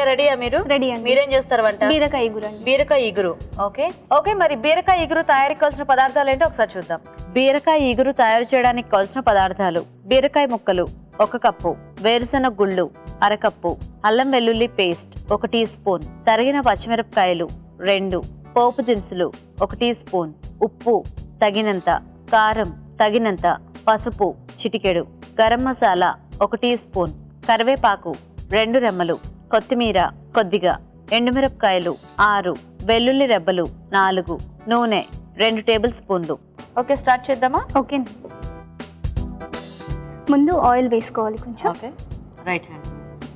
ప్రియా రెడీయా మీరు రెడీ అండి మీరేం చేస్తారు వంట బీరకాయ ఇగురు అండి బీరకాయ ఇగురు ఓకే ఓకే మరి బీరకాయ ఇగురు తయారీకి కావాల్సిన పదార్థాలు ఏంటో ఒకసారి చూద్దాం బీరకాయ ఇగురు తయారు చేయడానికి కావాల్సిన పదార్థాలు బీరకాయ ముక్కలు ఒక కప్పు వేరుశెనగ గుళ్ళు అరకప్పు అల్లం వెల్లుల్లి పేస్ట్ ఒక టీ స్పూన్ తరిగిన పచ్చిమిరపకాయలు రెండు పోపు దినుసులు ఒక టీ స్పూన్ ఉప్పు తగినంత కారం తగినంత పసుపు చిటికెడు గరం మసాలా ఒక టీ స్పూన్ కరివేపాకు రెండు రెమ్మలు కొత్తిమీర కొద్దిగా ఎండుమిరపకాయలు ఆరు వెల్లుల్లి రెబ్బలు నాలుగు నూనె రెండు టేబుల్ స్పూన్లు ఓకే స్టార్ట్ చేద్దామా ఓకే ముందు ఆయిల్ వేసుకోవాలి కొంచెం ఓకే రైట్ హ్యాండ్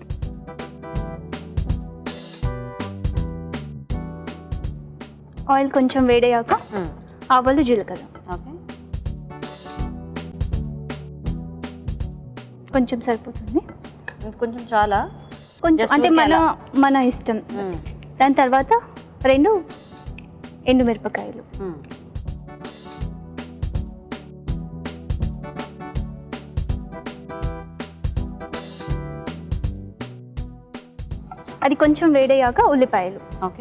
ఆయిల్ కొంచెం వేడయ్యాక ఆవాలు జీలకర్ర ఓకే కొంచెం సరిపోతుంది కొంచెం చాలా కొంచెం Just అంటే ఊరికే మన అలా. మన ఇష్టం దాని తర్వాత రెండు ఎండుమిరపకాయలు అది కొంచెం వేడయ్యాక ఉల్లిపాయలు ఓకే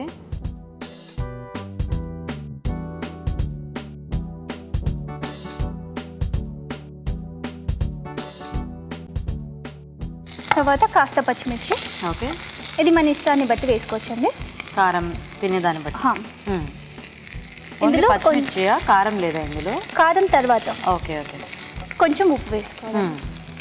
తర్వాత కాస్త పచ్చిమిర్చి ఓకే ఇది మన ఇష్టాన్ని బట్టి వేసుకోవచ్చండి కారం తినేదాన్ని బట్టి హా. మ్మ్. ఓన్లీ ఇందులో కొంచెం పచ్చిమిర్చియా కారం లేదా ఇందులో కారం తర్వాత ఓకే ఓకే కొంచెం ఉప్పు వేసుకోవాలి మ్మ్.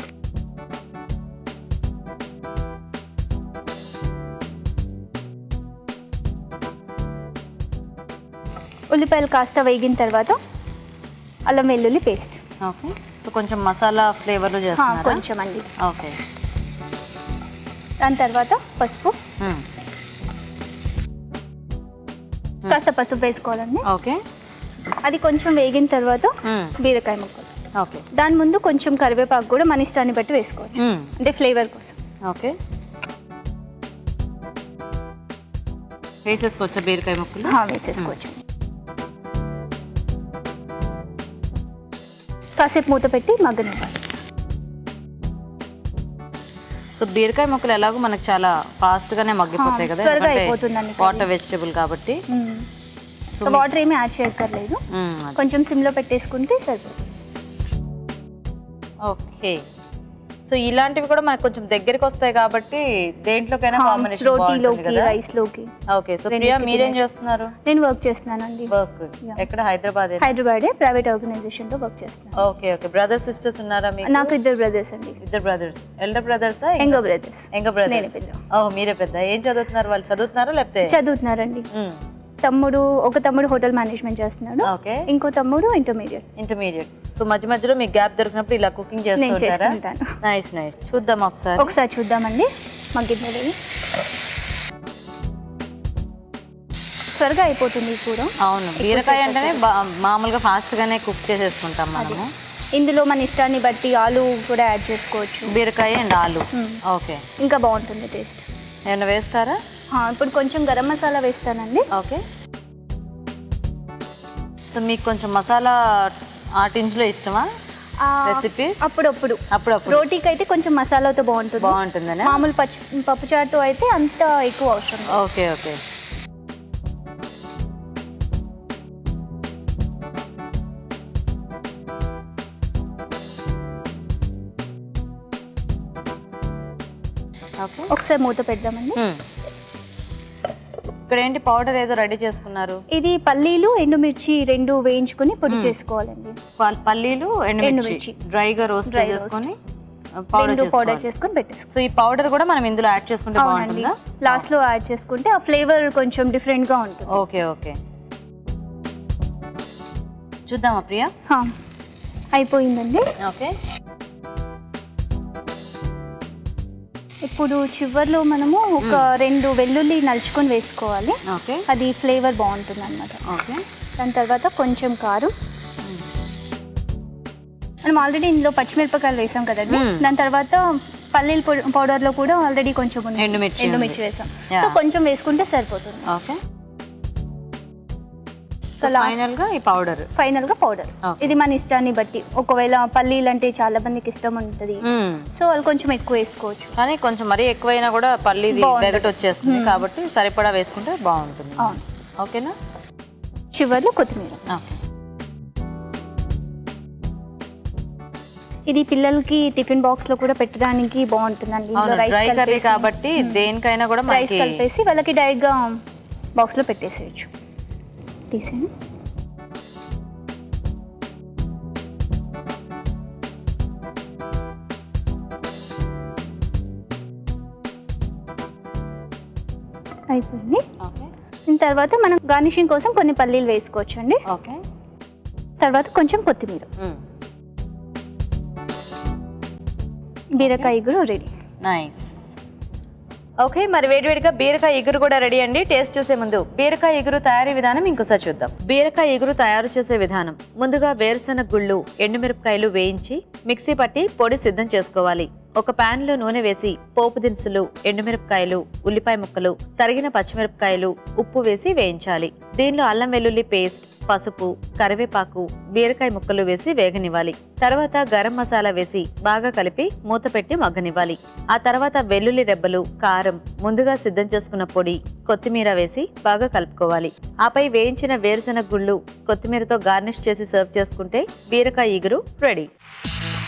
ఉల్లిపాయలు కాస్త వేగిన తర్వాత అల్లం వెల్లుల్లి పేస్ట్ ఓకే సో కొంచెం మసాలా ఫ్లేవర్లో హా, చేస్తున్నారా కొంచెం అండి ఓకే దాని తర్వాత పసుపు మ్మ్. కాస్త పసుపు వేసుకోవాలండి ఓకే అది కొంచెం వేగిన తర్వాత మ్మ్. బీరకాయ ముక్కలు ఓకే దాని ముందు కొంచెం కరివేపాకు కూడా మన ఇష్టాన్ని బట్టి వేసుకోవాలి మ్మ్. అంటే ఫ్లేవర్ కోసం ఓకే వేసేసుకోవచ్చా బీరకాయ ముక్కలు హా, వేసేసుకోవచ్చు కాసేపు మూత పెట్టి మగ్గనివ్వాలి సో బీరకాయ ముక్కలు ఎలాగో మనకు చాలా ఫాస్ట్ గానే మగ్గిపోతాయి హా, కదా త్వరగా అయిపోతుందండి కర్రీ. వాటర్ వెజిటబుల్ కాబట్టి సో మీ- వాటర్ ఏమీ యాడ్ చేయక్కర్లేదు మ్మ్, అది. కొంచెం సిమ్లో పెట్టేసుకుంటే సరిపోతుంది ఓకే సో ఇలాంటివి కూడా మనకు కొంచెం దగ్గరికి వస్తాయి కాబట్టి దేంట్లోకైనా కాంబినేషన్ బాగుంటుంది రోటీలోకి కదా రైస్ లోకి ఓకే సో రెండిటికి ప్రియా మీరేం తినేసి. చేస్తున్నారు నేను వర్క్ చేస్తున్నానండి వర్క్ Yeah. ఎక్కడ హైదరాబాద్ హైదరాబాదే ప్రైవేట్ ఆర్గనైజేషన్ లో వర్క్ చేస్తున్నాను ఓకే ఓకే బ్రదర్స్ సిస్టర్స్ ఉన్నారా మీకు నాకు ఇద్దరు బ్రదర్స్ అండి ఇద్దరు బ్రదర్స్ ఎల్డర్ బ్రదర్స్ ఎంగో బ్రదర్స్ ఎంగ నేనే బ్రదర్స్ పెద్ద. ఓ మీరే పెద్ద ఏం చదువుతున్నారు వాళ్ళు చదువుతున్నారా లేకపోతే చదువుతున్నారండి తమ్ముడు ఒక తమ్ముడు హోటల్ మేనేజ్మెంట్ చేస్తున్నాడు ఓకే ఇంకో తమ్ముడు ఇంటర్మీడియట్ ఇంటర్మీడియట్ సో మధ్య మధ్యలో మీకు గ్యాప్ దొరికినప్పుడు ఇలా కుకింగ్ చేస్తూ నేను ఉంటారా చేస్తుంటాను నైస్ నైస్ చూద్దాం ఒకసారి ఒకసారి చూద్దామండి మగ్గిద్ది త్వరగా అయిపోతుంది ఈ కూర అవును బీరకాయ అంటేనే బా- మామూలుగా ఫాస్ట్ గానే కుక్ చేసేసుకుంటాం మనము ఇందులో మన ఇష్టాన్ని బట్టి ఆలు కూడా యాడ్ చేసుకోవచ్చు బీరకాయ అండ్ ఆలు మ్మ్. ఓకే ఇంకా బాగుంటుంది టేస్ట్ ఏమైనా వేస్తారా ఇప్పుడు కొంచెం గరం మసాలా వేస్తానండి ఓకే సో మీకు కొంచెం మసాలా ఆటించులో ఇష్టమా ఆ, రెసిపీస్ అప్పుడప్పుడు అప్పుడప్పుడు రోటీకి అయితే కొంచెం మసాలాతో బాగుంటుంది బాగుంటుందనే మామూలు పచ్చి పప్పు చాటు అయితే అంత ఎక్కువ అవసరం లేదు. ఓకే ఓకే ఓకే ఒకసారి మూత పెడదామండి మ్మ్. ఇక్కడ ఏంటి పౌడర్ ఏదో రెడీ చేసుకున్నారు ఇది పల్లీలు ఎండుమిర్చి రెండు వేయించుకుని పొడి చేసుకోవాలండి పల్- పల్లీలు ఎండుమిర్చి ఎండుమిర్చి. డ్రైగా రోస్ట్ Dry roast. చేసుకొని పౌడర్ రెండు పౌడర్ చేసుకోవాలి చేసుకొని పెట్టేసుకోవాలి సో ఈ పౌడర్ కూడా మనం ఇందులో యాడ్ చేసుకుంటే అవునండి బాగుంటుందా లాస్ట్ లో యాడ్ చేసుకుంటే ఆ ఫ్లేవర్ కొంచెం డిఫరెంట్ గా ఉంటుంది ఓకే ఓకే చూద్దామా ప్రియా హా, అయిపోయిందండి ఓకే ఇప్పుడు చివర్లో మనము ఒక రెండు వెల్లుల్లి నలుచుకొని వేసుకోవాలి ఓకే అది ఫ్లేవర్ బాగుంటుంది అనమాట ఓకే దాని తర్వాత కొంచెం కారం మనం ఆల్రెడీ ఇందులో పచ్చిమిరపకాయలు వేసాం కదండి మ్మ్. దాని తర్వాత పల్లీల పొడి- పౌడర్లో కూడా ఆల్రెడీ కొంచెం ఉంది ఎండుమిర్చి ఎండుమిర్చి ఉంది. వేసాం Yeah. సో కొంచెం వేసుకుంటే సరిపోతుంది ఓకే సో ఇంకా లాస్ట్ ఫైనల్ గా ఈ పౌడర్ ఫైనల్ గా పౌడర్ Okay. ఇది మన ఇష్టాన్ని బట్టి ఒకవేళ పల్లీలు అంటే చాలా మందికి ఇష్టం ఉంటుంది సో వాళ్ళు కొంచెం ఎక్కువ వేసుకోవచ్చు కానీ కొంచెం మరీ ఎక్కువైనా కూడా పల్లీది బాగుంటుంది. వెగట్ వచ్చేస్తుంది కాబట్టి సరిపడా వేసుకుంటే బాగుంటుంది అవును. ఓకేనా చివర్లో కొత్తిమీర ఓకే ఇది పిల్లలకి టిఫిన్ బాక్స్ లో కూడా పెట్టడానికి బాగుంటుందండి ఇందులో అవును రైస్ డ్రై కర్రీ కలిపేసి- కాబట్టి దేనికైనా కూడా రైస్ మనకి కలిపేసి వాళ్ళకి డైరెక్ట్ గా బాక్స్ లో పెట్టేసేయచ్చు తీసేయండి అయిపోయింది ఓకే దీని తర్వాత మనం గార్నిషింగ్ కోసం కొన్ని పల్లీలు వేసుకోవచ్చు అండి ఓకే తర్వాత కొంచెం కొత్తిమీర బీరకాయ కూడా రెడీ నైస్ ఓకే మరి వేడివేడిగా బీరకాయ ఇగురు కూడా రెడీ అండి టేస్ట్ చూసే ముందు బీరకాయ ఇగురు తయారీ విధానం ఇంకోసారి చూద్దాం బీరకాయ ఇగురు తయారు చేసే విధానం ముందుగా వేరుశెనగ గుళ్ళు ఎండుమిరపకాయలు వేయించి మిక్సీ పట్టి పొడి సిద్ధం చేసుకోవాలి ఒక పాన్ లో నూనె వేసి పోపు దినుసులు ఎండుమిరపకాయలు ఉల్లిపాయ ముక్కలు తరిగిన పచ్చిమిరపకాయలు ఉప్పు వేసి వేయించాలి దీనిలో అల్లం వెల్లుల్లి పేస్ట్ పసుపు కరివేపాకు బీరకాయ ముక్కలు వేసి వేగనివ్వాలి తర్వాత గరం మసాలా వేసి బాగా కలిపి మూత పెట్టి మగ్గనివ్వాలి ఆ తర్వాత వెల్లుల్లి రెబ్బలు కారం ముందుగా సిద్ధం చేసుకున్న పొడి కొత్తిమీర వేసి బాగా కలుపుకోవాలి ఆపై వేయించిన వేరుశెనగ గుళ్ళు కొత్తిమీరతో గార్నిష్ చేసి సర్వ్ చేసుకుంటే బీరకాయ ఇగురు రెడీ